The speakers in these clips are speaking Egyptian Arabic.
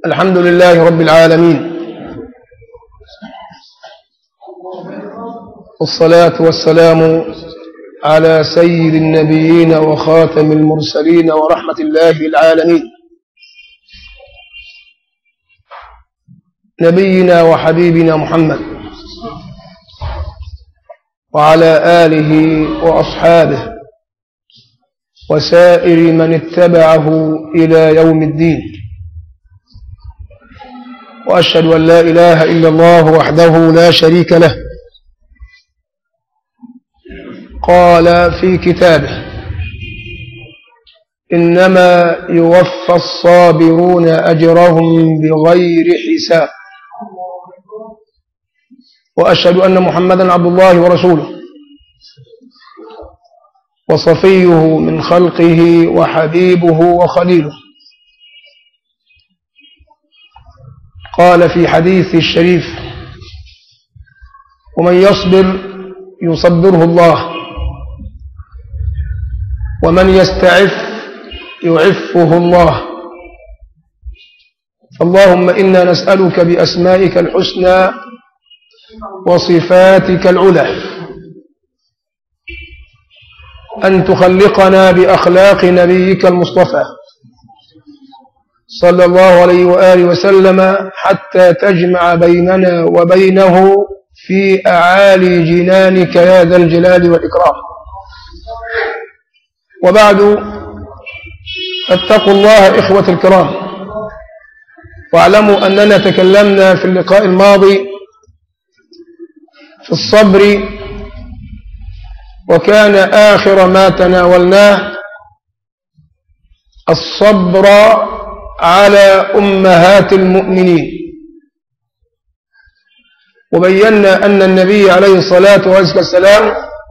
الحمد لله رب العالمين والصلاة والسلام على سيد النبيين وخاتم المرسلين ورحمة الله العالمين نبينا وحبيبنا محمد وعلى آله وأصحابه وسائر من اتبعه إلى يوم الدين وأشهد أن لا إله إلا الله وحده لا شريك له قال في كتابه إنما يوفى الصابرون أجرهم بغير حساب وأشهد أن محمدا عبد الله ورسوله وصفيه من خلقه وحبيبه وخليله قال في حديث الشريف ومن يصبر يصبره الله ومن يستعف يعفه الله اللهم إنا نسألك بأسمائك الحسنى وصفاتك العلى أن تخلقنا بأخلاق نبيك المصطفى صلى الله عليه وآله وسلم حتى تجمع بيننا وبينه في أعالي جنانك يا ذا الجلال والإكرام وبعد اتقوا الله إخوة الكرام واعلموا أننا تكلمنا في اللقاء الماضي في الصبر وكان آخر ما تناولناه الصبر على أمهات المؤمنين وبينا أن النبي عليه الصلاة والسلام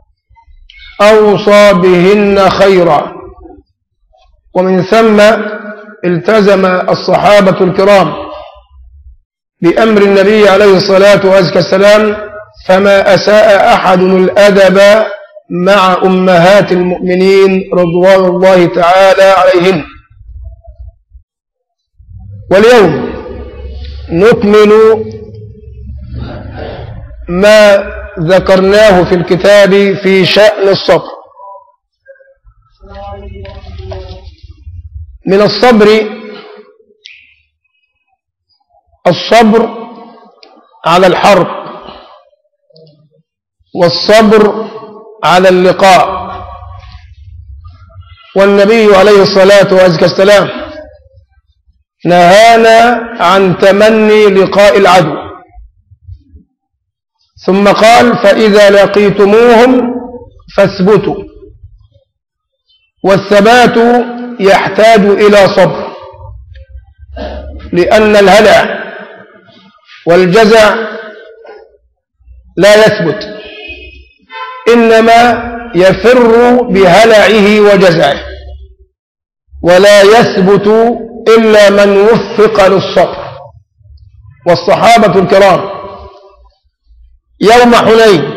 أوصى بهن خيرا ومن ثم التزم الصحابة الكرام بأمر النبي عليه الصلاة والسلام فما أساء أحد الأدب مع أمهات المؤمنين رضوان الله تعالى عليهن واليوم نكمل ما ذكرناه في الكتاب في شأن الصبر من الصبر الصبر على الحرب والصبر على اللقاء والنبي عليه الصلاة والسلام نهانا عن تمني لقاء العدو ثم قال فإذا لقيتموهم فاثبتوا والثبات يحتاج إلى صبر لأن الهلع والجزع لا يثبت إنما يفر بهلعه وجزعه ولا يثبت إلا من وفق للصبر والصحابة الكرام يوم حنين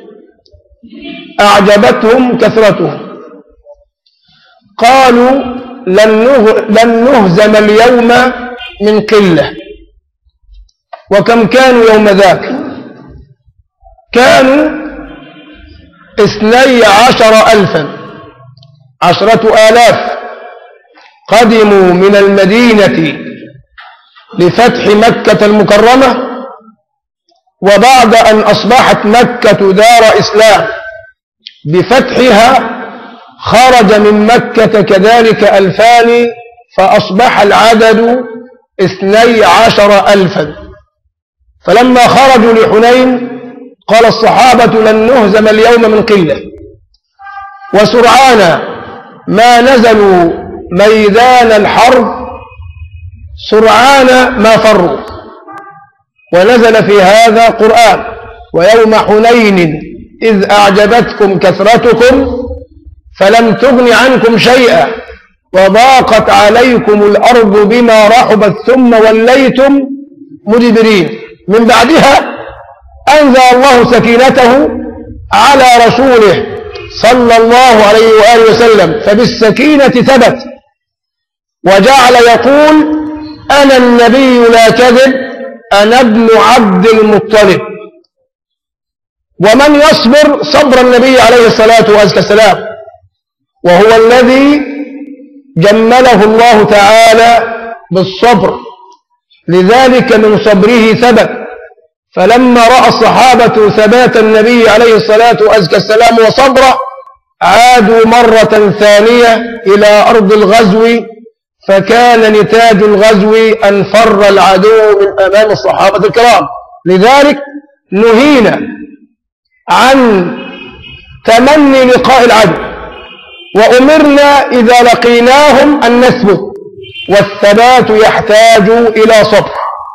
أعجبتهم كثرتهم قالوا لن, لن نهزم اليوم من قلة وكم كانوا يوم ذاك كانوا اثني عشر ألفا عشرة آلاف قدموا من المدينة لفتح مكة المكرمة وبعد أن أصبحت مكة دار إسلام بفتحها خرج من مكة كذلك ألفان فأصبح العدد اثني عشر ألفا فلما خرجوا لحنين قال الصحابة لن نهزم اليوم من قلة وسرعان ما نزلوا ميدان الحرب سرعان ما فروا ونزل في هذا قرآن ويوم حنين إذ أعجبتكم كثرتكم فلم تغن عنكم شيئا وضاقت عليكم الأرض بما رحبت ثم وليتم مدبرين من بعدها أنزل الله سكينته على رسوله صلى الله عليه وآله وسلم فبالسكينة ثبت وجعل يقول أنا النبي لا كذب أنا ابن عبد المطلب ومن يصبر صبر النبي عليه الصلاة والسلام وهو الذي جمله الله تعالى بالصبر لذلك من صبره ثبت فلما رأى الصحابة ثبات النبي عليه الصلاة والسلام وصبره عادوا مرة ثانية إلى أرض الغزو فكان نتاج الغزو أن فر العدو من أمام الصحابة الكرام لذلك نهينا عن تمني لقاء العدو وأمرنا إذا لقيناهم أن نثبت والثبات يحتاج إلى صبر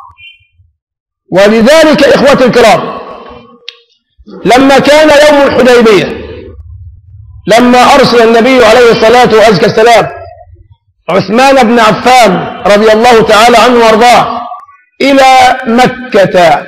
ولذلك إخوتي الكرام لما كان يوم الحديبية لما أرسل النبي عليه الصلاة والسلام عثمان بن عفان رضي الله تعالى عنه وارضاه إلى مكة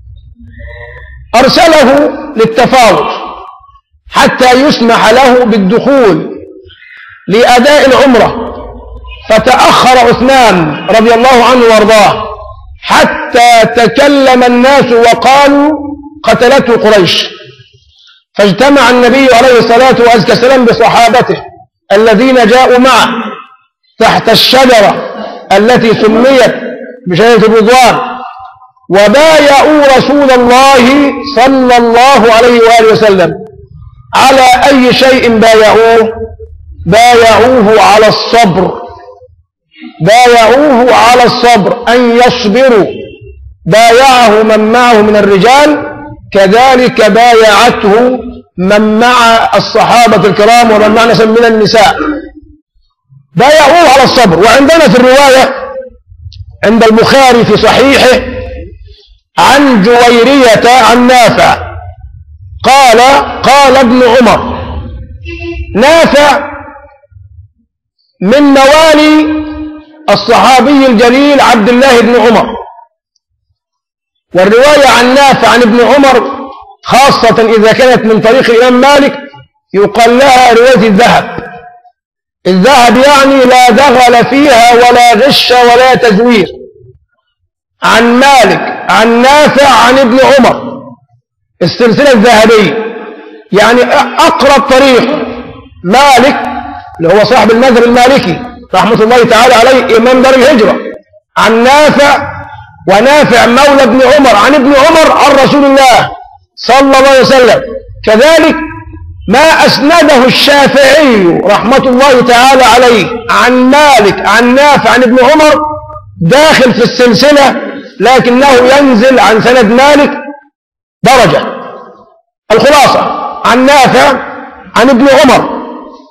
أرسله للتفاوض حتى يسمح له بالدخول لأداء العمرة فتأخر عثمان رضي الله عنه وارضاه حتى تكلم الناس وقالوا قتلته قريش فاجتمع النبي عليه الصلاة والسلام بصحابته الذين جاءوا معه تحت الشجرة التي سميت بشجرة الرضوان وبايعوا رسول الله صلى الله عليه وآله وسلم على أي شيء بايعوه بايعوه على الصبر بايعوه على الصبر أن يصبروا بايعه من معه من الرجال كذلك بايعته من مع الصحابة الكرام ومن معنا من النساء بايعوه على الصبر وعندنا في الرواية عند البخاري في صحيحه عن جويرية عن نافع قال قال ابن عمر نافع من موالي الصحابي الجليل عبد الله بن عمر والرواية عن نافع عن ابن عمر خاصة إذا كانت من طريق الإمام مالك يقال لها رواية الذهب الذهب يعني لا دغل فيها ولا غش ولا تزوير عن مالك عن نافع عن ابن عمر السلسلة الذهبية يعني أقرب طريق مالك اللي هو صاحب المذهب المالكي رحمة الله تعالى عليه إمام دار الهجرة عن نافع ونافع مولى ابن عمر عن ابن عمر عن رسول الله صلى الله عليه وسلم كذلك ما أسنده الشافعي رحمة الله تعالى عليه عن مالك عن نافع عن ابن عمر داخل في السلسلة لكنه ينزل عن سند مالك درجة الخلاصة عن نافع عن ابن عمر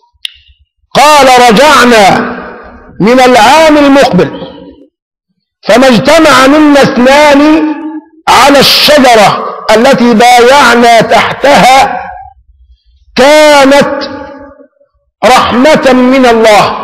قال رجعنا من العام المقبل فما اجتمع منا اثنان على الشجرة التي بايعنا تحتها كانت رحمة من الله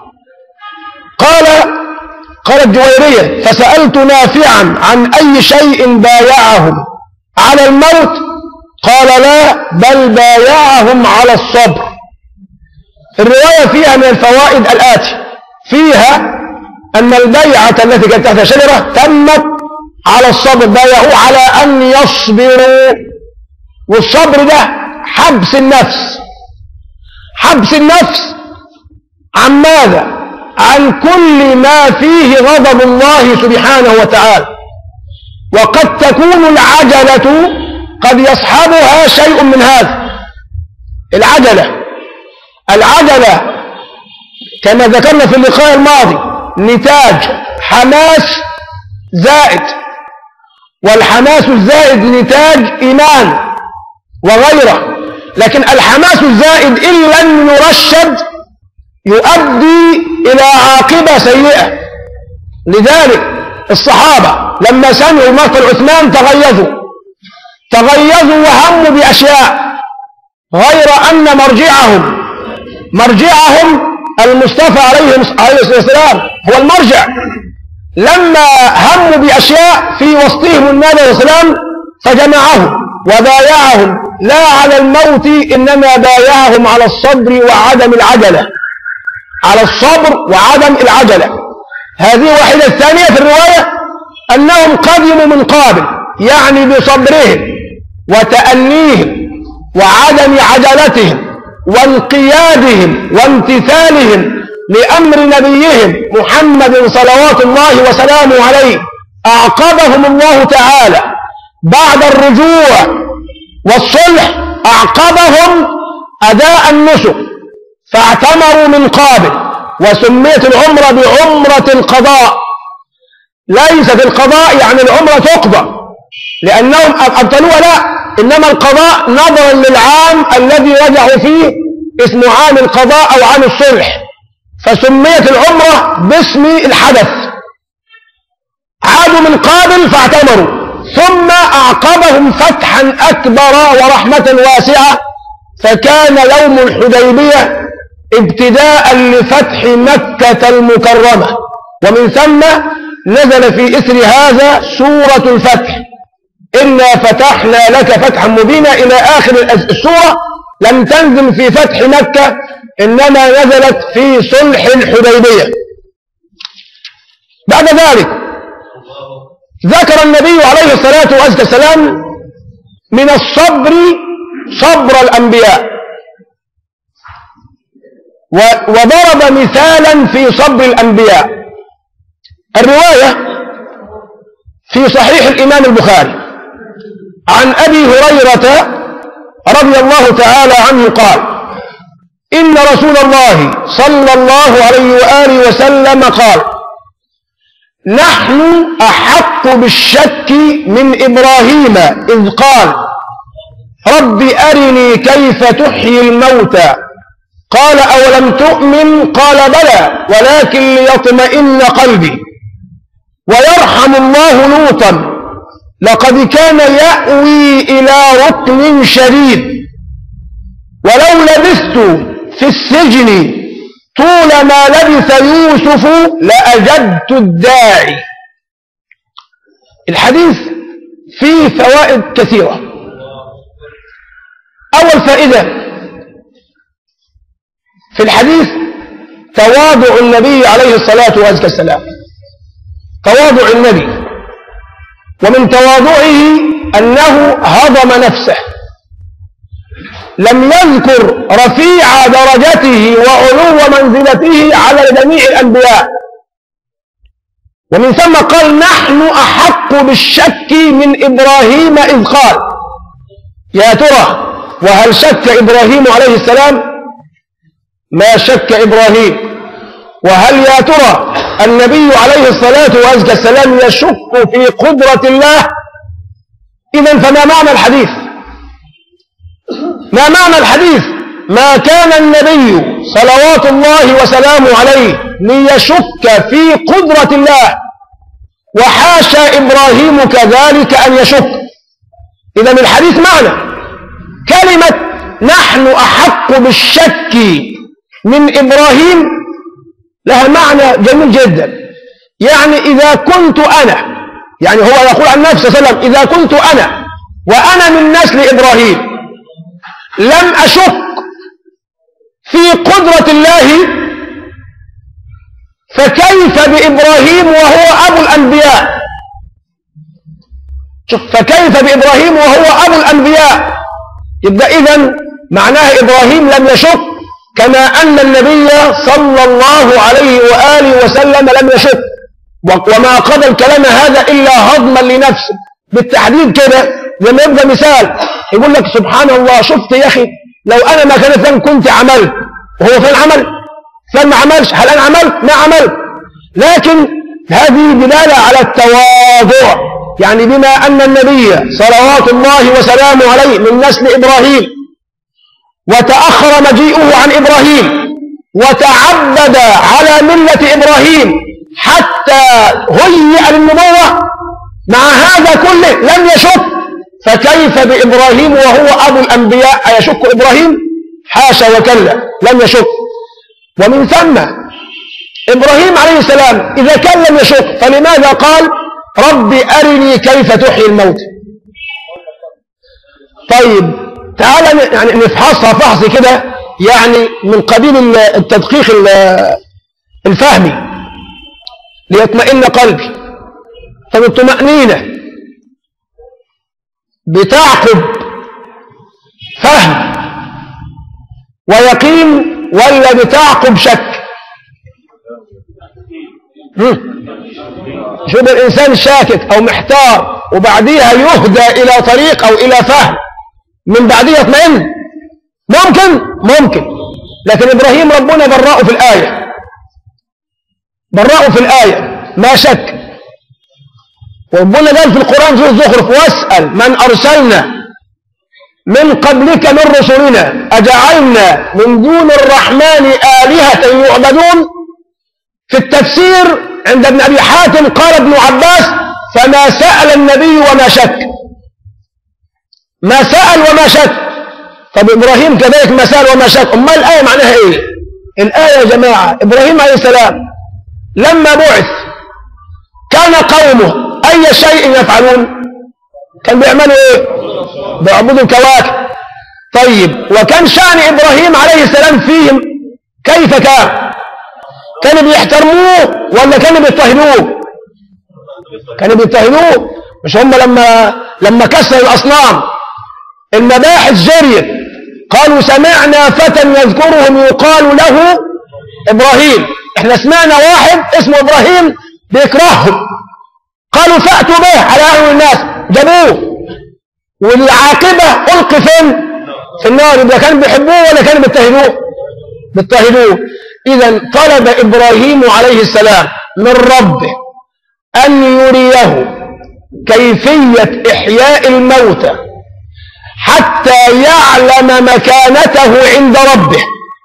قال قال الجويرية فسألت نافعا عن أي شيء بايعهم على الموت قال لا بل بايعهم على الصبر الرواية فيها من الفوائد الآتي فيها أن البيعة التي كانت تحت شجرة تمت على الصبر بايعوا على أن يصبروا والصبر ده حبس النفس حبس النفس عن ماذا عن كل ما فيه غضب الله سبحانه وتعالى وقد تكون العجلة قد يصحبها شيء من هذا العجلة العجلة كما ذكرنا في اللقاء الماضي نتاج حماس زائد والحماس الزائد نتاج إيمان وغيره لكن الحماس الزائد إن لم يرشد يؤدي إلى عاقبة سيئة لذلك الصحابة لما سمعوا مقتل عثمان تغيظوا تغيظوا وهموا بأشياء غير أن مرجعهم مرجعهم المصطفى عليه الصلاة والسلام هو المرجع لما هموا بأشياء في وسطهم النبي عليه السلام فجمعهم وبايعهم لا على الموت إنما بايعهم على الصبر وعدم العجلة على الصبر وعدم العجلة هذه واحدة الثانية في الرواية أنهم قدموا من قابل يعني بصبرهم وتأنيهم وعدم عجلتهم وانقيادهم وامتثالهم لأمر نبيهم محمد صلوات الله وسلامه عليه أعقبهم الله تعالى بعد الرجوع والصلح أعقبهم أداء النسك فاعتمروا من قابل وسميت العمرة بعمرة القضاء ليست القضاء يعني العمرة تقضى لأنهم أبطلوها لا إنما القضاء نظرا للعام الذي رجعوا فيه اسم عام القضاء أو عام الصلح فسميت العمرة باسم الحدث عادوا من قابل فاعتمروا ثم أعقبهم فتحا أكبر ورحمة واسعة فكان يوم الحديبية ابتداء لفتح مكة المكرمة ومن ثم نزل في إثر هذا سورة الفتح إنا فتحنا لك فتحا مبينا إلى آخر السورة لم تنزل في فتح مكة إنما نزلت في صلح الحديبية بعد ذلك ذكر النبي عليه الصلاة والسلام من الصبر صبر الأنبياء وضرب مثالا في صبر الأنبياء الرواية في صحيح الإمام البخاري عن أبي هريرة رضي الله تعالى عنه قال إن رسول الله صلى الله عليه وآله وسلم قال نحن أحق بالشك من إبراهيم إذ قال رب أرني كيف تحيي الموتى قال أولم تؤمن قال بلى ولكن ليطمئن قلبي ويرحم الله لوطا لقد كان يأوي إلى ركن شديد ولو لبثت في السجن طول ما لبث يوسف لأجدت الداعي الحديث فيه فوائد كثيرة أول فائدة في الحديث تواضع النبي عليه الصلاة والسلام تواضع النبي ومن تواضعه أنه هضم نفسه لم يذكر رفيع درجته وعلو منزلته على جميع الأنبياء ومن ثم قال نحن أحق بالشك من إبراهيم إذ قال يا ترى وهل شك إبراهيم عليه السلام ما شك إبراهيم وهل يا ترى النبي عليه الصلاة والسلام يشك في قدرة الله إذا فما معنى الحديث ما معنى الحديث ما كان النبي صلوات الله وسلامه عليه ليشك في قدرة الله وحاشا إبراهيم كذلك أن يشك إذا من الحديث معنى كلمة نحن أحق بالشك من إبراهيم لها معنى جميل جدا يعني إذا كنت أنا يعني هو يقول عن نفسه صلى الله عليه وسلم إذا كنت أنا وأنا من نسل إبراهيم لم أشك في قدرة الله فكيف بإبراهيم وهو أبو الأنبياء شوف فكيف بإبراهيم وهو أبو الأنبياء يبقى إذا معناه إبراهيم لم يشك كما أن النبي صلى الله عليه وآله وسلم لم يشك وما قضى الكلام هذا إلا هضما لنفسه بالتحديد كده لما يبقى مثال يقول لك سبحان الله شفت يا أخي لو أنا ما كان فلان كنت عملت وهو فلان عمل فلان ما عملش هل أنا عملت ما عملت لكن هذه دلالة على التواضع يعني بما أن النبي صلوات الله وسلامه عليه من نسل إبراهيم وتأخر مجيئه عن إبراهيم وتعبد على ملة إبراهيم حتى هيئ للنبوة مع هذا كله لم يشك فكيف بإبراهيم وهو أبو الأنبياء أيشك إبراهيم حاشا وكلا لم يشك ومن ثم إبراهيم عليه السلام إذا كان لم يشك فلماذا قال رب أرني كيف تحيي الموت طيب تعال يعني نفحصها فحص كده يعني من قبيل التدقيق الفهمي ليطمئن قلبي طب الطمأنينة بتعقب فهم ويقين ولا بتعقب شك شوف الإنسان شاكك أو محتار وبعديها يهدى إلى طريق أو إلى فهم من بعديها يطمئن ممكن ممكن لكن إبراهيم ربنا برأه في الآية برأه في الآية ما شك وربنا قال في القرآن في الزخرف واسأل من أرسلنا من قبلك من رسلنا أجعلنا من دون الرحمن آلهة يعبدون في التفسير عند ابن أبي حاتم قال ابن عباس فما سأل النبي وما شك ما سأل وما شك طب إبراهيم كذلك ما سأل وما شك أما الآية معناها إيه الآية يا جماعة إبراهيم عليه السلام لما بعث كان قومه أي شيء يفعلون كان بيعملوا إيه بيعبدوا الكواكب طيب وكان شأن إبراهيم عليه السلام فيهم كيف كان كانوا بيحترموه ولا كانوا بيضطهدوه كانوا بيضطهدوه مش هم لما لما كسروا الأصنام المباحث جريت قالوا سمعنا فتى يذكرهم يقال له إبراهيم احنا سمعنا واحد اسمه إبراهيم بيكرههم قالوا فأتوا به على أهل الناس جابوه والعاقبة ألقي فين في النار إذا كانوا بيحبوه ولا كانوا بيضطهدوه بيضطهدوه إذا طلب إبراهيم عليه السلام من ربه أن يريه كيفية إحياء الموتى حتى يعلم مكانته عند ربه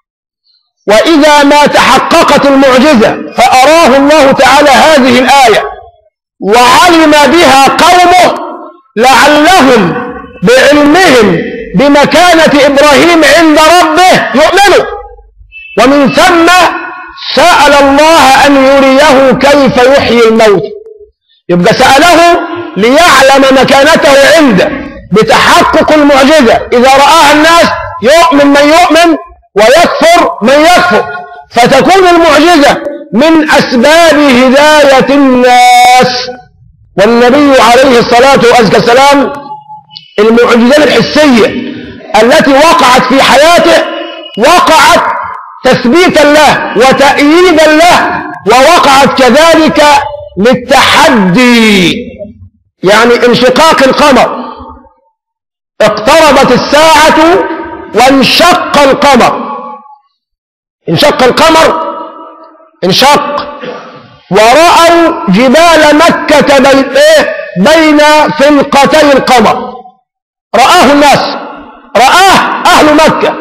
وإذا ما تحققت المعجزة فأراه الله تعالى هذه الآية وعلم بها قومه لعلهم بعلمهم بمكانة إبراهيم عند ربه يؤمنوا ومن ثم سأل الله أن يريه كيف يحيي الموت يبقى سأله ليعلم مكانته عنده بتحقق المعجزة إذا رآها الناس يؤمن من يؤمن ويكفر من يكفر فتكون المعجزة من أسباب هداية الناس والنبي عليه الصلاة والسلام المعجزات الحسية التي وقعت في حياته وقعت تثبيتا له وتأييدا له ووقعت كذلك للتحدي يعني انشقاق القمر اقتربت الساعة وانشق القمر انشق القمر انشق ورأوا جبال مكة بين, إيه؟ بين فلقتي القمر رآه الناس رآه أهل مكة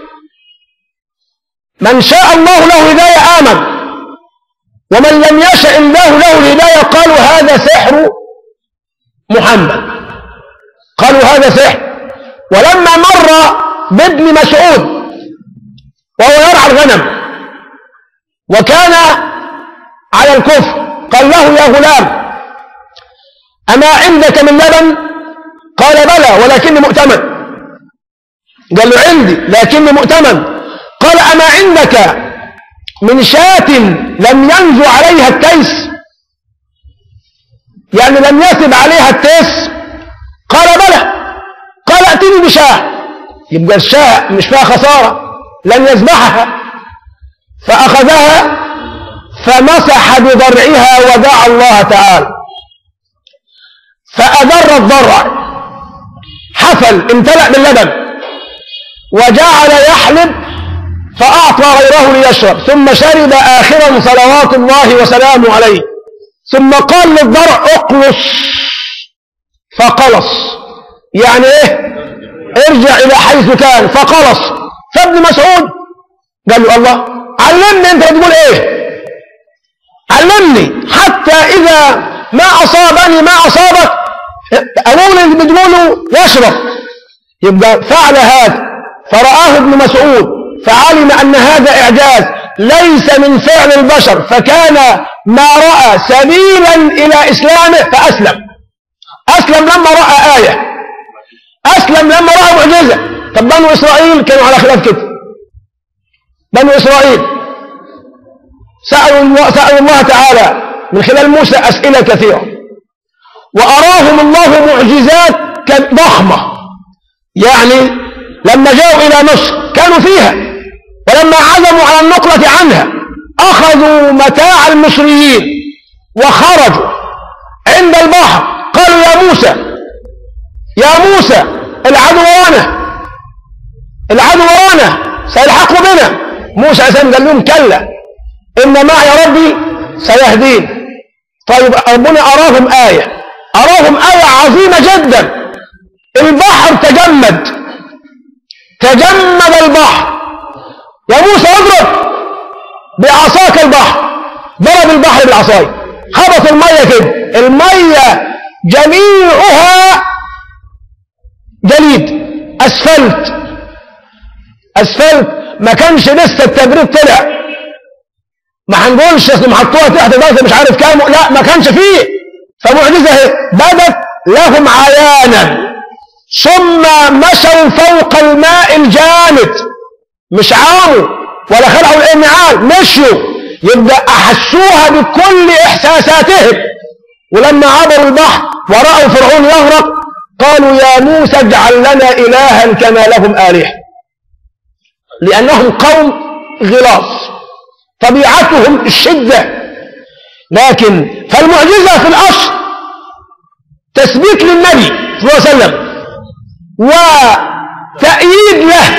من شاء الله له هداية آمن ومن لم يشاء الله له الهداية قالوا هذا سحر محمد قالوا هذا سحر ولما مر بابن مسعود وهو يرعى الغنم وكان على الكفر قال له يا غلام أما عندك من لبن قال بلى ولكني مؤتمن قال له عندي لكني مؤتمن قال أما عندك من شاة لم ينزو عليها التيس يعني لم يثب عليها التيس قال بلى قال ائتني بشاة يبقى الشاة مش فيها خسارة لن يذبحها فأخذها فمسح بضرعها ودعا الله تعالى فأدر الضرع حفل امتلأ باللبن وجعل يحلب فأعطى غيره ليشرب ثم شرب آخرا صلوات الله وسلامه عليه ثم قال للضرع اقلص فقلص يعني ايه ارجع الى حيث كان فقلص فابن مسعود قال له الله علمني انت بتقول ايه علمني حتى اذا ما اصابني ما اصابك اقول اللي بتقوله واشرب يبقى فعل هذا فرآه ابن مسعود فعلم ان هذا اعجاز ليس من فعل البشر فكان ما رأى سبيلا الى اسلامه فاسلم اسلم لما رأى آية اسلم لما رأى معجزة طب بنو اسرائيل كانوا على خلاف كده بنو إسرائيل سألوا الله, سألوا الله تعالى من خلال موسى أسئلة كثيرة وأراهم الله معجزات ضخمة يعني لما جاءوا إلى مصر كانوا فيها ولما عزموا على النقلة عنها أخذوا متاع المصريين وخرجوا عند البحر قالوا يا موسى يا موسى العدو ورانا العدو ورانا سيلحقوا بنا موسى عليه السلام قال لهم كلا إن معي ربي سيهدين طيب ربنا أراهم آية أراهم آية عظيمة جدا البحر تجمد تجمد البحر يا موسى اضرب بعصاك البحر ضرب البحر بالعصاية خبط المية كده المية جميعها جليد اسفلت اسفلت ما كانش لسه التبريد طلع ما هنقولش اصل محطوها تحت درجه مش عارف كام لا ما كانش فيه فمعجزه اهي بدت لهم عيانا ثم مشوا فوق الماء الجامد مش عاموا ولا خلعوا الانعال مشوا يبقى احسوها بكل احساساتهم ولما عبروا البحر ورأوا فرعون يغرق قالوا يا موسى اجعل لنا إلها كما لهم آلهة لأنهم قوم غلاظ طبيعتهم الشدة لكن فالمعجزة في الأصل تثبيت للنبي صلى الله عليه وسلم وتأييد له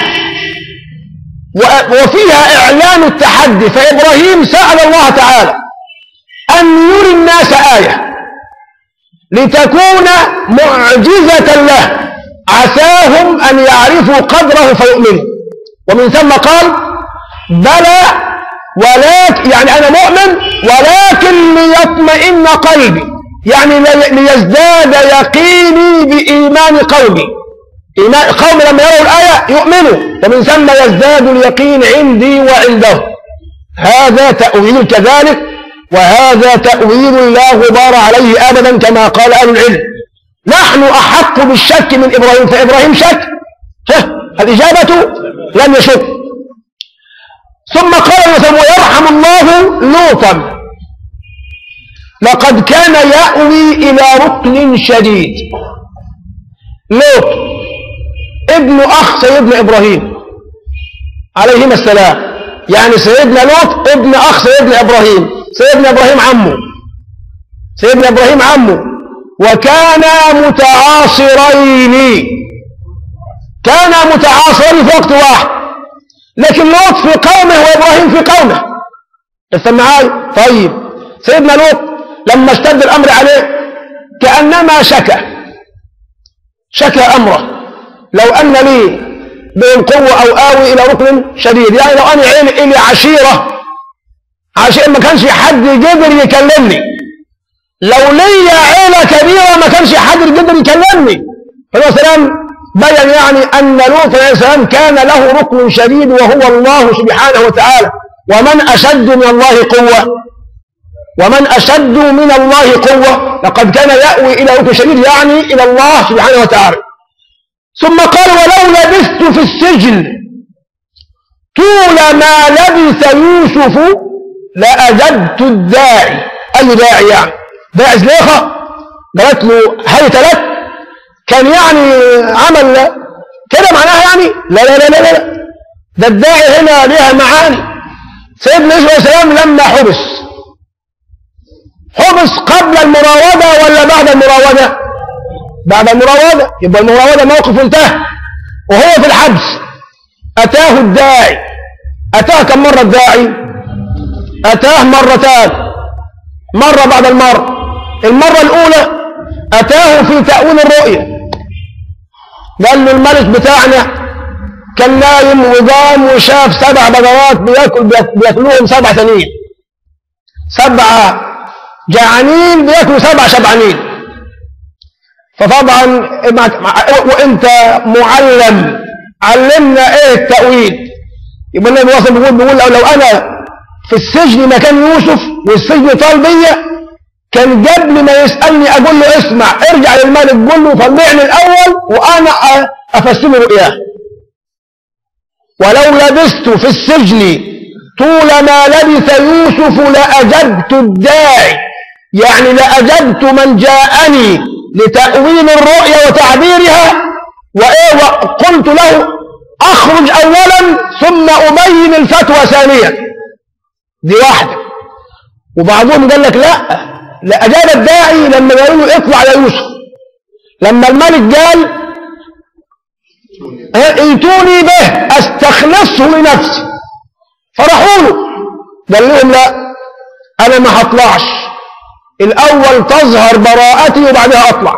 وفيها إعلان التحدي فإبراهيم سأل الله تعالى أن يري الناس آية لتكون معجزة له عساهم أن يعرفوا قدره فيؤمنوا ومن ثم قال بلى ولكن يعني أنا مؤمن ولكن ليطمئن قلبي يعني ليزداد يقيني بإيمان قومي إيمان قوم لما يروا الآية يؤمنوا ومن ثم يزداد اليقين عندي وعنده هذا تأويل كذلك وهذا تأويل لا غبار عليه أبدا كما قال أهل العلم نحن أحق بالشك من إبراهيم فإبراهيم شك الإجابة لم يشك ثم قال ويرحم الله لوطا لقد كان يأوي إلى ركن شديد لوط ابن أخ سيدنا إبراهيم عليهما السلام يعني سيدنا لوط ابن أخ سيدنا إبراهيم سيدنا إبراهيم عمه سيدنا إبراهيم عمه وكانا متعاصرين كانا متعاصرين في وقت واحد لكن لوط في قومه وإبراهيم في قومه استمع معاي طيب سيدنا لوط لما اشتد الأمر عليه كأنما شكى شكى أمره لو أن لي بين قوة أو آوي إلى ركن شديد يعني لو أنا عيل إلي عشيرة عشان ما كانش حد قدر يكلمني لو لي عيلة كبيرة ما كانش حد قدر يكلمني فالله سلام بين يعني أن لوط عليه السلام كان له ركن شديد وهو الله سبحانه وتعالى ومن أشد من الله قوة ومن أشد من الله قوة لقد كان يأوي إلى ركن شديد يعني إلى الله سبحانه وتعالى ثم قال ولو لبثت في السجن طول ما لبث يوسف لأجبت الداعي أي داعي يعني داعي زليخة قالت له هل لك كان يعني عمل كده معناها يعني لا لا لا لا لا ده الداعي هنا ليها معاني سيدنا يوسف عليه السلام لما حبس حبس قبل المراودة ولا بعد المراودة بعد المراودة يبقى المراودة موقف انتهى وهو في الحبس أتاه الداعي أتاه كم مرة الداعي أتاه مرتان مرة بعد المرة المرة الأولى أتاه في تأويل الرؤية قال له الملك بتاعنا كان نايم وقام وشاف سبع بقرات بياكل بياكلوهم سبع ثنين سبعة جعانين بياكلوا سبع شبعانين فطبعا وانت معلم علمنا ايه التأويل يبقى النبي واصل بيقول بيقول لو, لو انا في السجن مكان يوسف والسجن طال بيا كان قبل ما يسألني اقول له اسمع ارجع للملك قول له طلعني الاول وانا افسره رؤياه ولو لبست في السجن طول ما لبث يوسف لأجبت الداعي يعني لأجبت من جاءني لتأويل الرؤيا وتعبيرها وإيه وقلت له أخرج أولا ثم أبين الفتوى ثانيا دي واحدة وبعضهم قال لك لا لا أجاب الداعي لما قالوا له اطلع يا يوسف لما الملك قال ائتوني به استخلصه لنفسي فرحوا له قال لهم لا انا ما هطلعش الاول تظهر براءتي وبعدها اطلع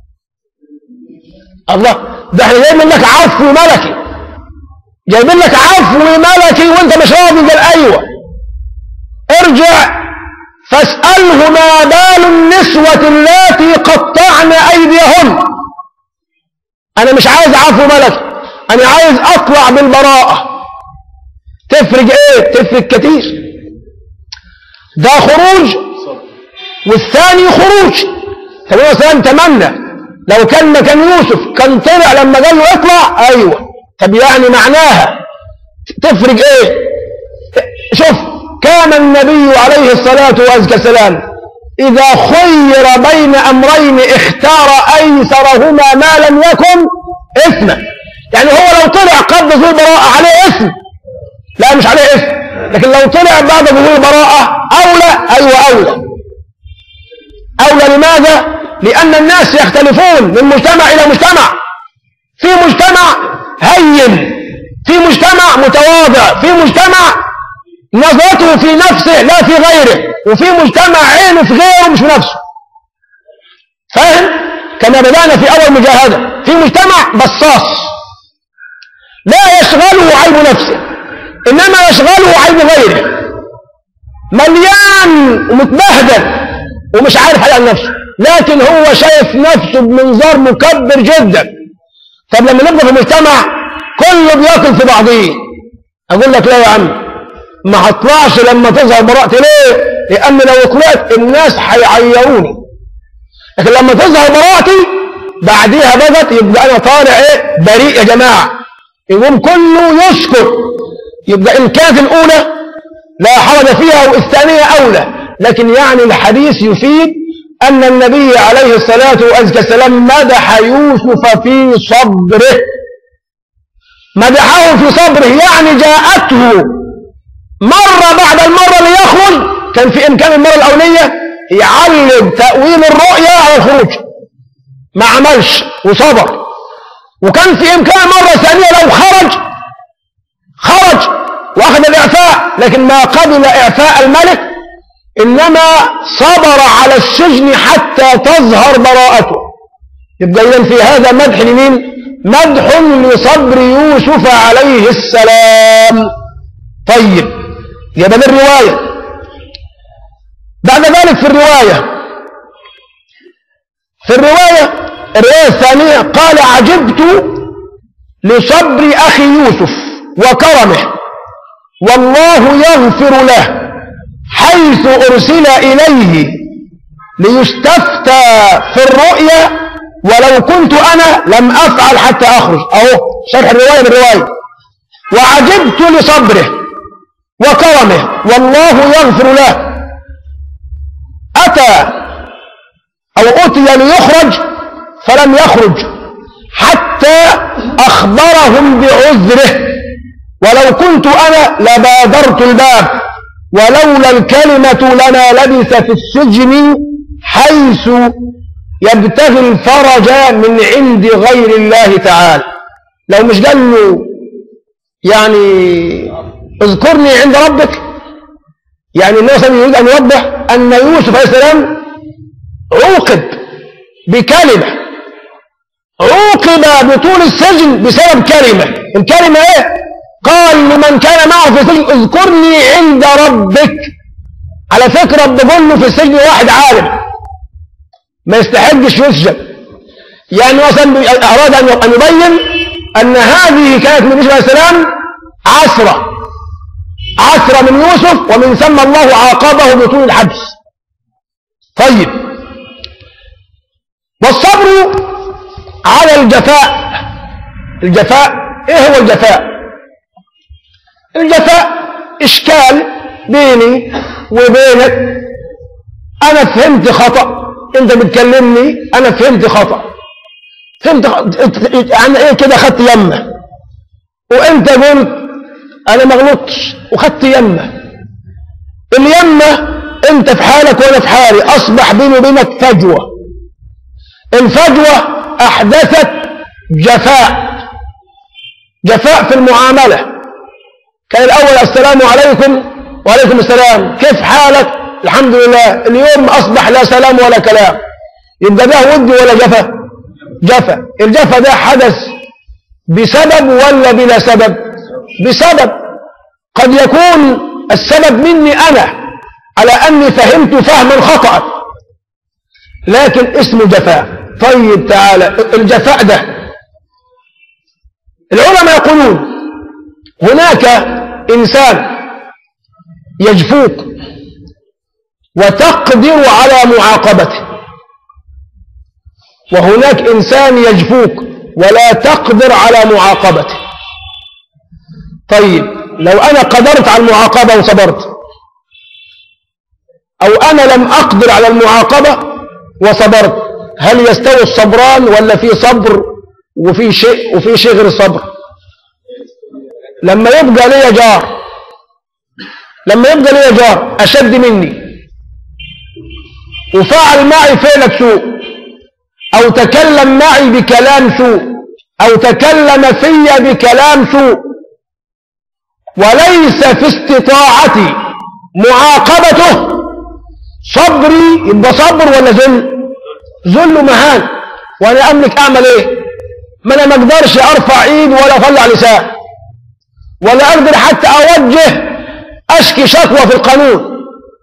الله ده احنا جايبين لك عفو ملكي جايبين لك عفو ملكي وانت مش راضي قال ايوه ارجع فاسأله ما بال النسوة اللاتي قطعن أيديهن أنا مش عايز عفو ملك أنا عايز أطلع بالبراءة تفرق إيه؟ تفرق كتير ده خروج والثاني خروج طب هو مثلا تمنى لو كان مكان يوسف كان طلع لما قال له اطلع ايوه طب يعني معناها تفرق ايه شوف كان النبي عليه الصلاة والسلام إذا خير بين أمرين اختار أيسرهما ما لم يكن إثما يعني هو لو طلع قبل ظهور براءة عليه إثم لا مش عليه إثم لكن لو طلع بعد ظهور براءة أولى أيوة أولى أولى لماذا؟ لأن الناس يختلفون من مجتمع إلى مجتمع في مجتمع هين في مجتمع متواضع في مجتمع نظرته في نفسه لا في غيره وفي مجتمع عينه في غيره مش في نفسه فاهم كما بدأنا في أول مجاهدة في مجتمع بصاص لا يشغله عيب نفسه إنما يشغله عيب غيره مليان ومتبهدل ومش عارف حاجة عن نفسه لكن هو شايف نفسه بمنظار مكبر جدا طب لما نبقى في مجتمع كله بياكل في بعضيه أقول لك لا يا عم ما هطلعش لما تظهر براءتي ليه لان لو طلعت الناس هيعيروني لكن لما تظهر براءتي بعديها بدت يبقى انا طالع ايه بريء يا جماعه يقوم كله يسكت يبقى ان كانت الاولى لا حرج فيها والثانيه اولى لكن يعني الحديث يفيد ان النبي عليه الصلاه والسلام مدح يوسف في صبره مدحه في صبره يعني جاءته مرة بعد المرة اللي يخرج كان في إمكان المرة الأولية يعلم تأويل الرؤيا على الخروج ما عملش وصبر وكان في إمكان مرة ثانية لو خرج خرج وأخذ الإعفاء لكن ما قبل إعفاء الملك إنما صبر على السجن حتى تظهر براءته يبقى إذن في هذا مدح لمين؟ مدح لصبر يوسف عليه السلام طيب يبقى ده الرواية بعد ذلك في الرواية في الرواية الرواية الثانية قال عجبت لصبر أخي يوسف وكرمه والله يغفر له حيث أرسل إليه ليستفتى في الرؤيا ولو كنت أنا لم أفعل حتى أخرج أهو شرح الرواية بالرواية وعجبت لصبره وكرمه والله يغفر له أتى أو أتي ليخرج فلم يخرج حتى أخبرهم بعذره ولو كنت أنا لبادرت الباب ولولا الكلمة لما لبث في السجن حيث يبتغي الفرج من عند غير الله تعالى لو مش قال له يعني اذكرني عند ربك يعني الناس يريد أن يوضح أن يوسف عليه السلام عوقب بكلمة عوقب بطول السجن بسبب كلمة الكلمة ايه قال لمن كان معه في السجن اذكرني عند ربك على فكرة بقول له في السجن واحد عالم ما يستحقش يسجن يعني مثلا أراد أن يبين أن هذه كانت من يوسف عليه السلام عسرة عسر من يوسف ومن ثم الله عاقبه بطول الحبس طيب والصبر على الجفاء الجفاء ايه هو الجفاء الجفاء اشكال بيني وبينك أنا فهمت خطأ أنت بتكلمني أنا فهمت خطأ فهمت خطأ. يعني إيه كده خدت يمه وأنت قلت أنا ما غلطتش وخدت يمه اليمه أنت في حالك وأنا في حالي أصبح بيني وبينك فجوة الفجوة أحدثت جفاء جفاء في المعاملة كان الأول السلام عليكم وعليكم السلام كيف حالك الحمد لله اليوم أصبح لا سلام ولا كلام يبقى ده ودي ولا جفا جفا الجفا ده حدث بسبب ولا بلا سبب بسبب قد يكون السبب مني أنا على أني فهمت فهما خطأ لكن اسمه جفاء طيب تعالى الجفاء ده العلماء يقولون هناك إنسان يجفوك وتقدر على معاقبته وهناك إنسان يجفوك ولا تقدر على معاقبته طيب لو أنا قدرت على المعاقبة وصبرت أو أنا لم أقدر على المعاقبة وصبرت هل يستوي الصبران ولا في صبر وفي شيء وفي شيء غير الصبر لما يبقى لي جار لما يبقى لي جار أشد مني وفعل معي فعلك سوء أو تكلم معي بكلام سوء أو تكلم في بكلام سوء وليس في استطاعتي معاقبته صبري يبقى صبر ولا ذل ذل ومهان وانا املك اعمل ايه ما انا ما اقدرش ارفع ايد ولا اطلع لسان ولا اقدر حتى اوجه اشكي شكوى في القانون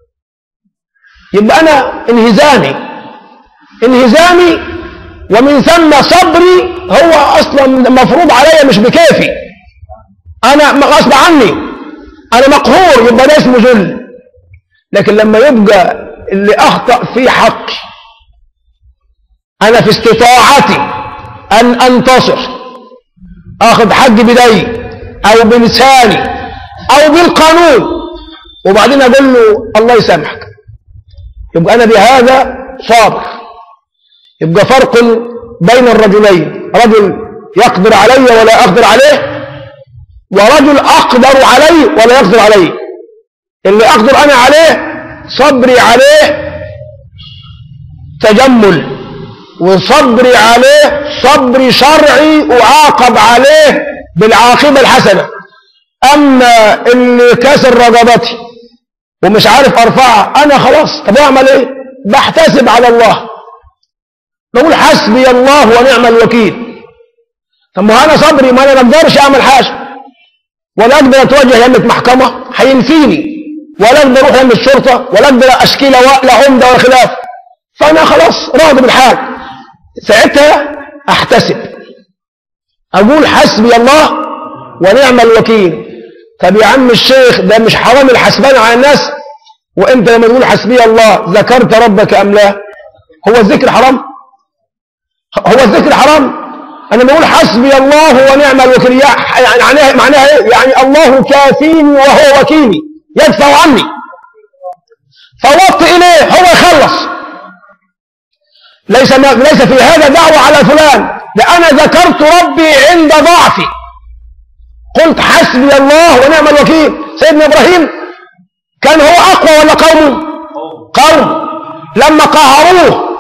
يبقى انا انهزامي انهزامي ومن ثم صبري هو اصلا مفروض عليا مش بكيفي انا غصب عني انا مقهور يبقى ده اسمه ذل لكن لما يبقى اللي اخطا في حقي انا في استطاعتي ان انتصر اخذ حق بدي او بلساني او بالقانون وبعدين اقول له الله يسامحك يبقى انا بهذا صابر يبقى فرق بين الرجلين رجل يقدر علي ولا اقدر عليه ورجل اقدر عليه ولا يقدر عليه اللي اقدر انا عليه صبري عليه تجمل وصبري عليه صبري شرعي اعاقب عليه بالعاقبه الحسنه اما اللي كسر رقبتي ومش عارف ارفعها انا خلاص طب اعمل ايه بحتسب على الله بقول حسبي الله ونعم الوكيل طب ما انا صبري ما انا ما اقدرش اعمل حاجه ولا اقدر اتوجه يمة محكمه هينفيني ولا اقدر اروح يمة الشرطه ولا اقدر اشكي لا عمده ولا خلاف فانا خلاص راضي بالحال ساعتها احتسب اقول حسبي الله ونعم الوكيل طب يا عم الشيخ ده مش حرام الحسبان على الناس وانت لما تقول حسبي الله ذكرت ربك ام لا هو الذكر حرام هو الذكر حرام انا بقول حسبي الله ونعم الوكيل يعني معناها معناها ايه يعني الله كافيني وهو وكيلي يدفع عني فوضت اليه هو يخلص ليس ليس في هذا دعوة على فلان لأنا ذكرت ربي عند ضعفي قلت حسبي الله ونعم الوكيل سيدنا إبراهيم كان هو أقوى ولا قوم قوم لما قهروه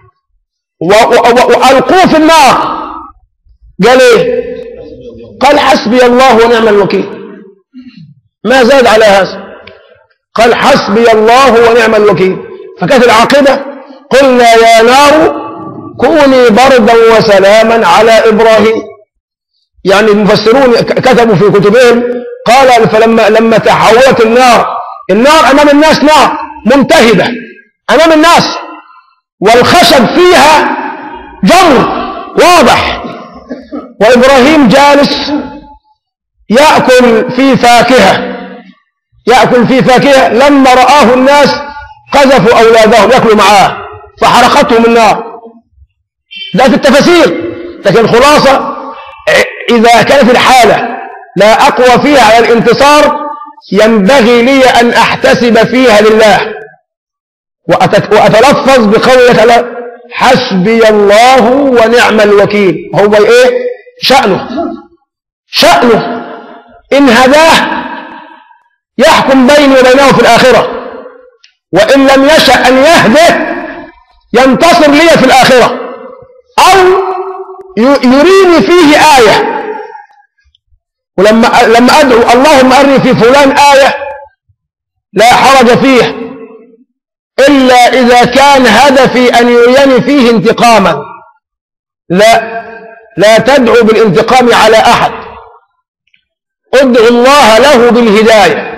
وألقوه في النار قال إيه قال حسبي الله ونعم الوكيل ما زاد على هذا قال حسبي الله ونعم الوكيل فكانت العاقبة قلنا يا نار كوني بردا وسلاما على إبراهيم يعني المفسرون كتبوا في كتبهم قال فلما لما تحولت النار النار أمام الناس نار منتهبة أمام الناس والخشب فيها جمر واضح وإبراهيم جالس يأكل في فاكهة يأكل في فاكهة لما رآه الناس قذفوا أولادهم يأكلوا معاه فحرقتهم النار ده في التفاسير لكن الخلاصة إذا كانت الحالة لا أقوى فيها على الانتصار ينبغي لي أن أحتسب فيها لله وأتلفظ بقول تعالى حسبي الله ونعم الوكيل هو إيه شأنه شأنه إن هداه يحكم بيني وبينه في الآخرة وإن لم يشأ أن يهده ينتصر لي في الآخرة أو يريني فيه آية ولما لما أدعو اللهم أرني في فلان آية لا حرج فيه إلا إذا كان هدفي أن يريني فيه انتقاما لا لا تدعو بالانتقام على أحد ادعو الله له بالهداية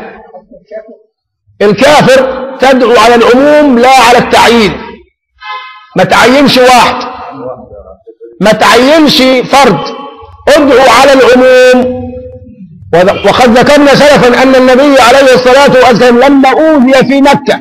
الكافر تدعو على العموم لا على التعيين ما تعينش واحد ما تعينش فرد ادعو على العموم وقد ذكرنا سلفا أن النبي عليه الصلاة والسلام لما أوذي في مكة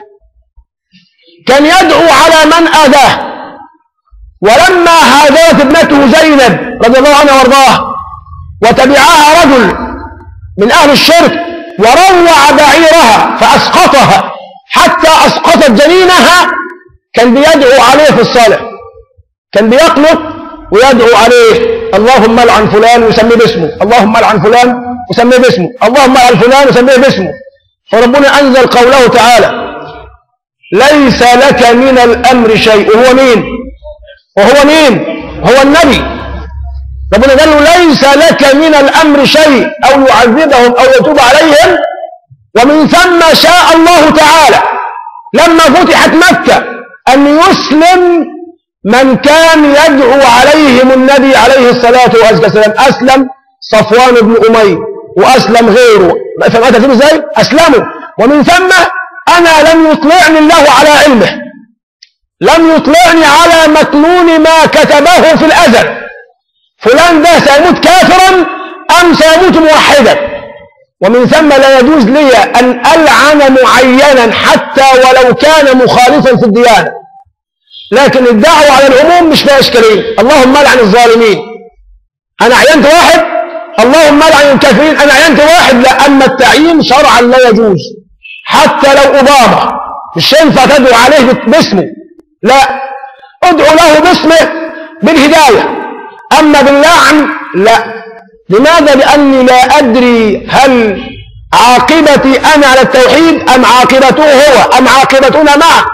كان يدعو على من آذاه ولما هاجرت ابنته زينب رضي الله عنها وارضاها وتبعها رجل من أهل الشرك وروع بعيرها فأسقطها حتى أسقطت جنينها كان بيدعو عليه في الصالح كان بيقنط ويدعو عليه اللهم لعن فلان ويسميه باسمه اللهم لعن فلان وسميه باسمه اللهم لعن فلان وسميه باسمه فربنا أنزل قوله تعالى ليس لك من الأمر شيء وهو مين وهو مين هو النبي ربنا قال له ليس لك من الأمر شيء أو يعذبهم أو يتوب عليهم ومن ثم شاء الله تعالى لما فتحت مكة أن يسلم من كان يدعو عليهم النبي عليه الصلاة والسلام أسلم صفوان بن أمي وأسلم غيره فماذا تقول ازاي أسلموا ومن ثم أنا لم يطلعني الله على علمه لم يطلعني على مكنون ما كتبه في الأزل فلان ده سيموت كافرا أم سيموت موحدا ومن ثم لا يجوز لي أن ألعن معينا حتى ولو كان مخالفا في الديانة لكن الدعوة على العموم مش فيها إشكالية اللهم لعن الظالمين أنا عينت واحد اللهم لعن الكافرين أنا عينت واحد لا أما التعيين شرعا لا يجوز حتى لو أوباما مش ينفع تدعو عليه باسمه لا ادعو له باسمه بالهداية أما باللعن لا لماذا لأني لا أدري هل عاقبتي أنا على التوحيد أم عاقبته هو أم عاقبتنا معه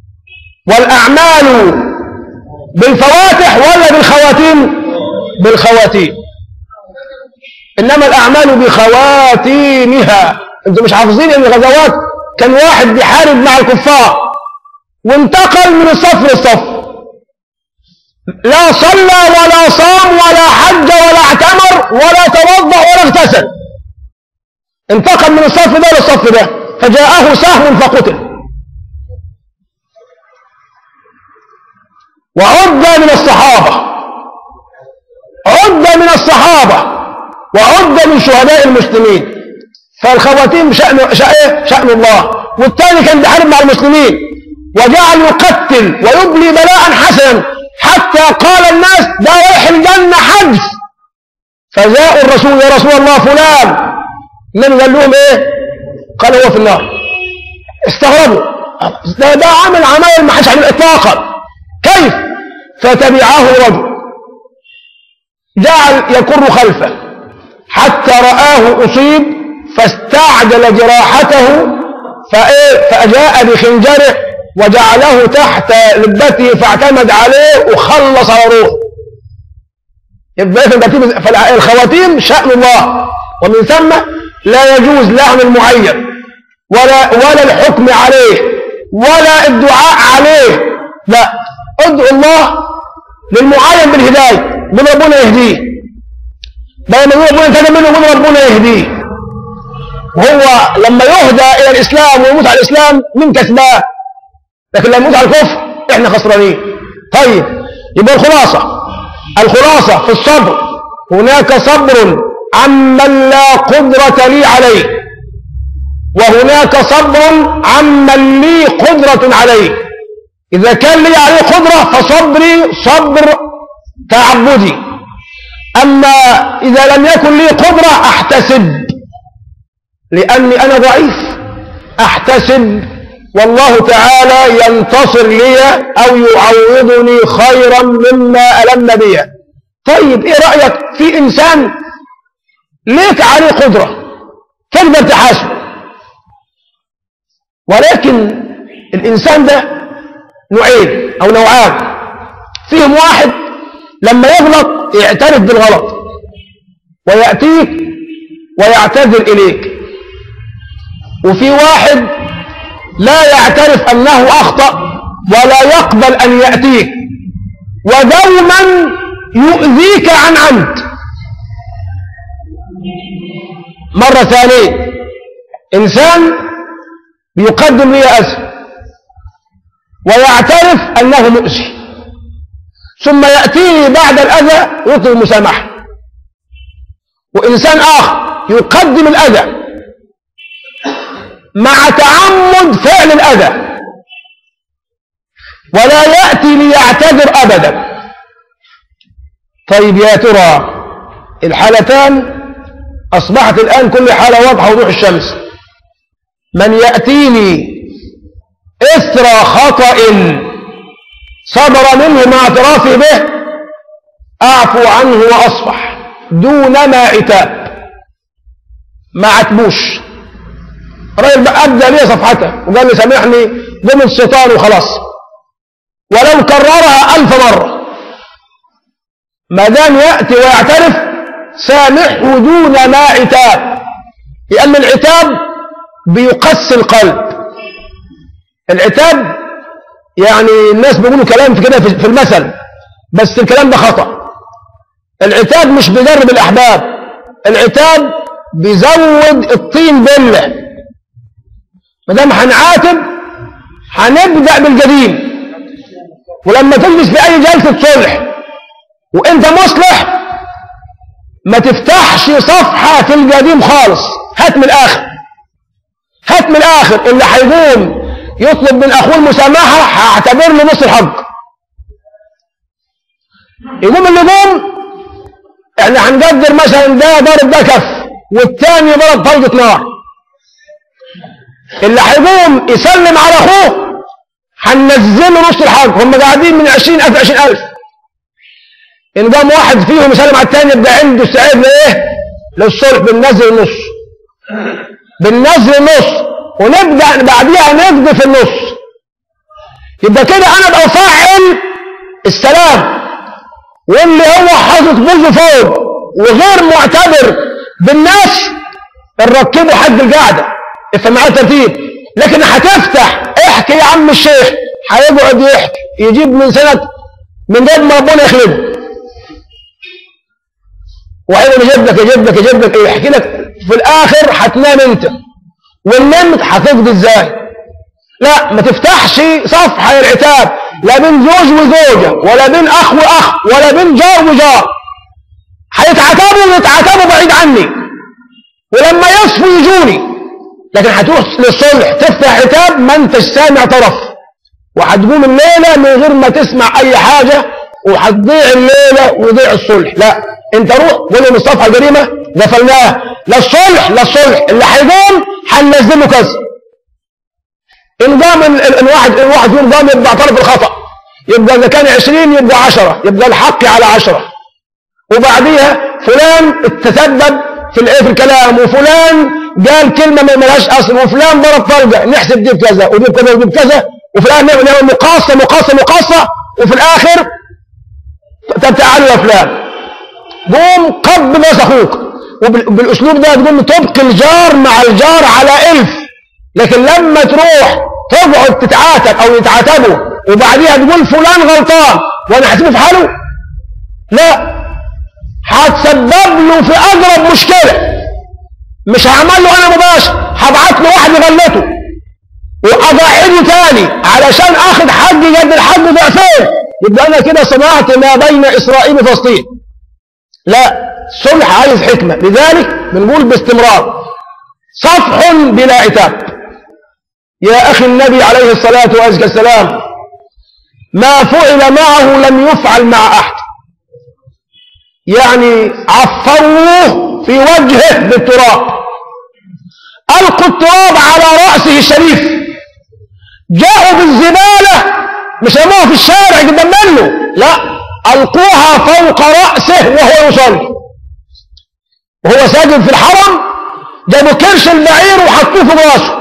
والأعمال بالفواتح ولا بالخواتيم بالخواتيم إنما الأعمال بخواتيمها أنتم مش حافظين أن الغزوات كان واحد بيحارب مع الكفار وانتقل من الصف للصف لا صلى ولا صام ولا حج ولا اعتمر ولا توضأ ولا اغتسل انتقل من الصف ده للصف ده فجاءه سهم فقتل وعد من الصحابة عد من الصحابة وعد من شهداء المسلمين فالخواتيم شأن, شأن, شأن الله والثاني كان بيحارب مع المسلمين وجعل يقتل ويبلي بلاء حسنا حتى قال الناس ده رايح الجنة حجز فجاء الرسول يا رسول الله فلان النبي قال لهم ايه قال هو في النار استغربوا ده, ده عمل عمايل ما حدش عمل اطلاقا كيف فتبعه رجل جعل يكر خلفه حتى رآه أصيب فاستعجل جراحته فإيه فجاء بخنجره وجعله تحت لبته فاعتمد عليه وخلص على روحه يبقى فالخواتيم شأن الله ومن ثم لا يجوز لعن المعين ولا ولا الحكم عليه ولا الدعاء عليه لا ادعو الله للمعين بالهداية من ربنا يهديه بينما يقول ربنا انتهى منه يقول ربنا يهديه وهو لما يهدى إلى الإسلام ويموت على الإسلام من كسبان لكن لما يموت على الكفر احنا خسرانين طيب يبقى الخلاصة الخلاصة في الصبر هناك صبر عمن لا قدرة لي عليه وهناك صبر عمن لي قدرة عليه إذا كان لي عليه قدرة فصبري صبر تعبدي أما إذا لم يكن لي قدرة أحتسب لأني أنا ضعيف أحتسب والله تعالى ينتصر لي أو يعوضني خيرا مما ألم بي طيب إيه رأيك في إنسان ليك عليه قدرة تقدر تحاسبه ولكن الإنسان ده نوعين أو نوعان فيهم واحد لما يغلط يعترف بالغلط ويأتيك ويعتذر إليك وفي واحد لا يعترف أنه أخطأ ولا يقبل أن يأتيك ودوما يؤذيك عن عمد مرة ثانية إنسان يقدم لي أذى ويعترف أنه مؤذي ثم يأتيني بعد الأذى يطلب المسامحة وإنسان آخر يقدم الأذى مع تعمد فعل الأذى ولا يأتي ليعتذر أبدا طيب يا ترى الحالتان أصبحت الآن كل حالة واضحة وضوح الشمس من يأتيني إثر خطأ صبر منه مع اعترافي به أعفو عنه وأصفح دون ما عتاب ما عتبوش الراجل بقى أبدأ لي صفحته وقال لي سامحني ضمن الشيطان وخلاص ولو كررها ألف مرة ما دام يأتي ويعترف سامحه دون ما عتاب لأن العتاب بيقسي القلب العتاب يعني الناس بيقولوا كلام في كده في المثل بس الكلام ده خطأ العتاب مش بيجرب الأحباب العتاب بيزود الطين بله ما دام هنعاتب هنبدأ بالقديم ولما تجلس في أي جلسة صلح وأنت مصلح ما تفتحش صفحة في القديم خالص هات من الآخر هات من الآخر اللي هيقوم يطلب من أخوه المسامحة هعتبر له نص الحق يقوم اللي يقوم احنا هنقدر مثلا ده ضرب ده كف والتاني ضرب طلقة نار اللي هيقوم يسلم على اخوه هننزله نص الحق هم قاعدين من 20000 ل 20000 ان قام واحد فيهم يسلم على الثاني يبقى عنده استعداد لايه؟ للصلح بالنزل النص بالنزل النص ونبدا بعديها نقضي في النص يبقى كده انا بفعل السلام واللي هو حاطط بوزه فوق وغير معتبر بالناس نركبه حد القعده افهم معايا الترتيب لكن هتفتح احكي يا عم الشيخ هيقعد يحكي يجيب من سنه من قبل ما ربنا يخلقه وهيقول يجيب لك يجيب لك يجيب لك يحكي لك في الاخر هتنام انت والنمت هتقضي ازاي لا ما تفتحش صفحه العتاب لا بين زوج وزوجه ولا بين اخ واخ ولا بين جار وجار هيتعاتبوا ويتعاتبوا بعيد عني ولما يصفوا يجوني لكن هتروح للصلح تفتح عتاب ما انتش سامع طرف وهتقوم الليلة من غير ما تسمع أي حاجة وهتضيع الليلة ويضيع الصلح لا انت روح قول لهم الصفحة الجريمة قفلناها لا الصلح لا الصلح اللي هيقوم هننزله كذا ان قام الواحد الواحد فيهم قام يبقى اعترف الخطأ يبقى إذا كان 20 يبقى 10 يبقى الحق على 10 وبعديها فلان تسبب في الايه في الكلام وفلان قال كلمه ما لهاش اصل وفلان ضرب طلقه نحسب دي بكذا ودي بكذا ودي بكذا وفي الاخر نعمل مقاصه مقاصه مقاصه وفي الاخر طب تعالوا يا فلان قوم قبل ناس اخوك وبالاسلوب ده تقول له تبقي الجار مع الجار على الف لكن لما تروح تقعد تتعاتب او يتعاتبوا وبعديها تقول فلان غلطان وانا هسيبه في حاله لا هتسبب له في اقرب مشكله مش هعمل له انا مباشر هبعت له واحد يغلطه واقعده تاني علشان اخد حق قد الحق ضعفين يبقى انا كده صنعت ما بين اسرائيل وفلسطين لا صلح عايز حكمه لذلك بنقول باستمرار صفح بلا عتاب يا اخي النبي عليه الصلاه والسلام ما فعل معه لم يفعل مع احد يعني عفروه في وجهه بالتراب ألقوا التراب على رأسه الشريف جاءوا بالزبالة مش رموها في الشارع قدام منه لا ألقوها فوق رأسه وهو يصلي وهو ساجد في الحرم جابوا كرش البعير وحطوه في راسه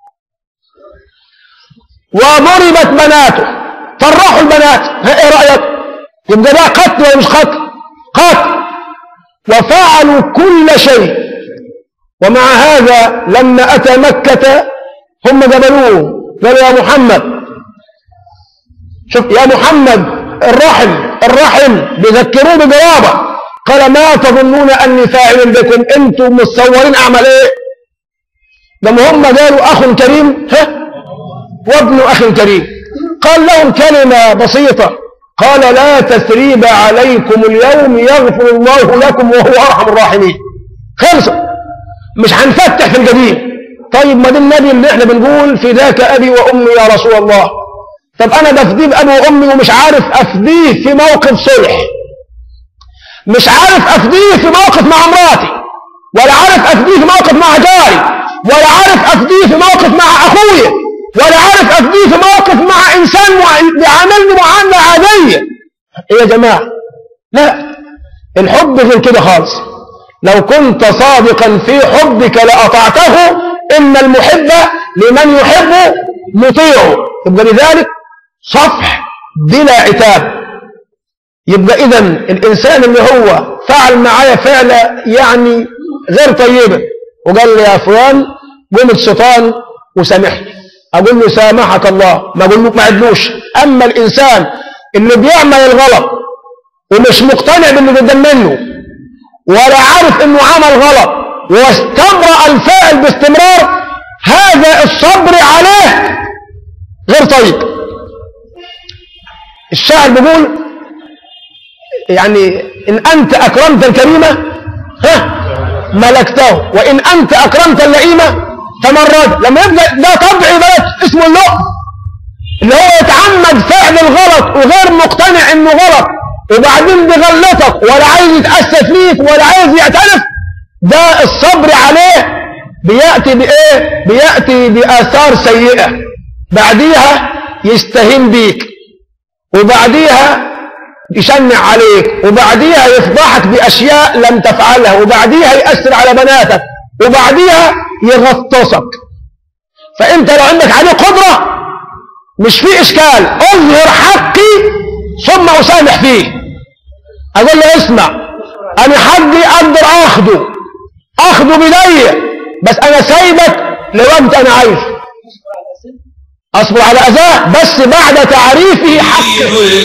وضربت بناته فرحوا البنات ها ايه رأيك يبقى ده قتل ولا مش قتل قتل وفعلوا كل شيء ومع هذا لما أتى مكة هم جبلوه قالوا يا محمد شوف يا محمد الرحم الرحم بيذكروه بجوابه قال ما تظنون أني فاعل بكم أنتم متصورين أعمل إيه لما هم قالوا أخ كريم ها وابن أخ كريم قال لهم كلمة بسيطة قال لا تثريب عليكم اليوم يغفر الله لكم وهو أرحم الراحمين خلصة مش هنفتح في القديم طيب ما ده النبي اللي احنا بنقول فداك أبي وأمي يا رسول الله طب أنا بفديه بأبي وأمي ومش عارف أفديه في موقف صلح مش عارف أفديه في موقف مع مراتي ولا عارف أفديه في موقف مع جاري ولا عارف أفديه في موقف مع أخويا ولا عارف أفديه في موقف مع إنسان بيعاملني معاملة عادية إيه يا جماعة لا الحب غير كده خالص لو كنت صادقا في حبك لأطعته إن المحب لمن يحب مطيعه يبقى لذلك صفح بلا عتاب يبقى إذا الإنسان اللي هو فعل معايا فعلة يعني غير طيبة وقال لي يا فلان قوم الشيطان وسامحني أقول له سامحك الله ما أقول له ما عدلوش أما الإنسان اللي بيعمل الغلط ومش مقتنع باللي قدام منه ولا عارف إنه عمل غلط واستمرأ الفاعل باستمرار هذا الصبر عليه غير طيب الشاعر بيقول يعني إن أنت أكرمت الكريمة ها ملكته وإن أنت أكرمت اللئيمة تمرد لما يبدأ ده طبع بلد اسمه اللؤم اللي هو يتعمد فعل الغلط وغير مقتنع إنه غلط وبعدين بيغلطك ولا عايز يتأسف فيك ولا عايز يعترف ده الصبر عليه بيأتي بإيه بيأتي بآثار سيئة بعديها يستهين بيك وبعديها يشنع عليك وبعديها يفضحك بأشياء لم تفعلها وبعديها يأثر على بناتك وبعديها يغطسك فأنت لو عندك عليه قدرة مش في إشكال أظهر حقي ثم أسامح فيه أقول له اسمع أنا حقي أقدر أخده أخده بدي بس أنا سايبك لوقت أنا عايزه أصبر على أذاه بس بعد تعريفه حقه